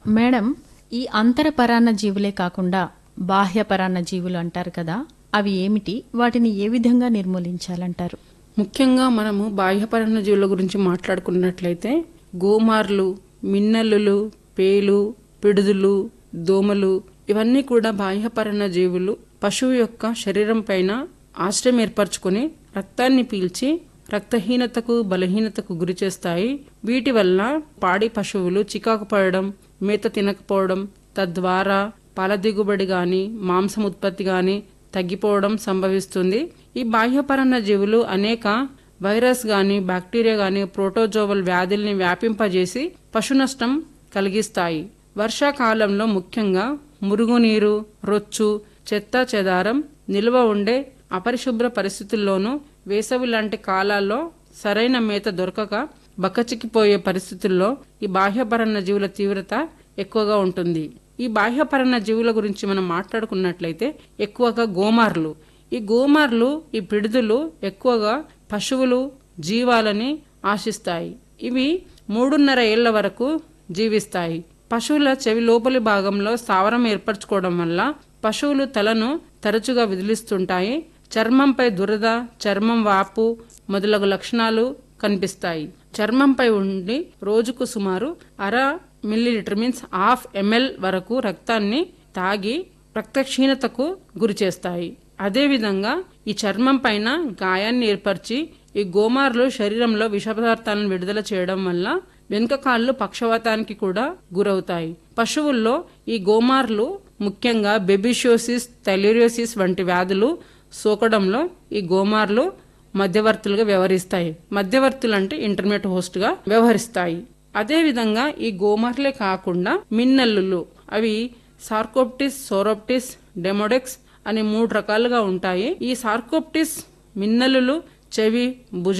madam ఈ అంతరపరాన్న జీవులే కాకుండా బాహ్యపరాన్న జీవులు అంటారు కదా అవి ఏమిటి వాటిని ఏ విధంగా నిర్మూలించాలంటారు ముఖ్యంగా మనము బాహ్యపరణ జీవుల గురించి మాట్లాడుకున్నట్లయితే గోమార్లు మిన్నల్లులు పేలు పిడుదులు దోమలు ఇవన్నీ కూడా బాహ్యపరణ జీవులు పశువు యొక్క శరీరం పైన ఆశ్రయం ఏర్పరచుకొని రక్తాన్ని పీల్చి రక్తహీనతకు బలహీనతకు గురి చేస్తాయి వీటి వల్ల పాడి పశువులు చికాకు పడడం మేత తినకపోవడం తద్వారా పాల దిగుబడి గాని మాంసం ఉత్పత్తి గాని తగ్గిపోవడం సంభవిస్తుంది ఈ బాహ్యపరణ జీవులు అనేక వైరస్ గాని బ్యాక్టీరియా గాని ప్రోటోజోవల్ వ్యాధుల్ని వ్యాపింపజేసి పశు నష్టం కలిగిస్తాయి వర్షాకాలంలో ముఖ్యంగా మురుగునీరు రొచ్చు చెత్త చెదారం నిల్వ ఉండే అపరిశుభ్ర పరిస్థితుల్లోనూ వేసవి లాంటి కాలాల్లో సరైన మేత దొరకక బక్కచిక్కిపోయే పరిస్థితుల్లో ఈ బాహ్యపరణ జీవుల తీవ్రత ఎక్కువగా ఉంటుంది ఈ బాహ్యపరణ జీవుల గురించి మనం మాట్లాడుకున్నట్లయితే ఎక్కువగా గోమార్లు ఈ గోమార్లు ఈ పిడుదులు ఎక్కువగా పశువులు జీవాలని ఆశిస్తాయి ఇవి మూడున్నర ఏళ్ల వరకు జీవిస్తాయి పశువుల చెవి లోపలి భాగంలో స్థావరం ఏర్పరచుకోవడం వల్ల పశువులు తలను తరచుగా విదిలిస్తుంటాయి చర్మంపై దురద చర్మం వాపు మొదలగు లక్షణాలు కనిపిస్తాయి చర్మంపై ఉండి రోజుకు సుమారు అర మిల్లీలీటర్ మీన్స్ హాఫ్ ఎంఎల్ వరకు రక్తాన్ని తాగి రక్తక్షీణతకు గురి చేస్తాయి అదేవిధంగా ఈ చర్మం పైన గాయాన్ని ఏర్పరిచి ఈ గోమార్లు శరీరంలో విష పదార్థాలను విడుదల చేయడం వల్ల వెనుక కాళ్ళు పక్షవాతానికి కూడా గురవుతాయి పశువుల్లో ఈ గోమార్లు ముఖ్యంగా బెబిషియోసిస్ థైలేరియోసిస్ వంటి వ్యాధులు సోకడంలో ఈ గోమార్లు మధ్యవర్తులుగా వ్యవహరిస్తాయి మధ్యవర్తులు అంటే ఇంటర్మీడియట్ హోస్ట్గా వ్యవహరిస్తాయి అదేవిధంగా ఈ గోమార్లే కాకుండా మిన్నల్లులు అవి సార్కోప్టిస్ సోరోప్టిస్ డెమోడెక్స్ అనే మూడు రకాలుగా ఉంటాయి ఈ సార్కోప్టిస్ మిన్నలులు చెవి భుజ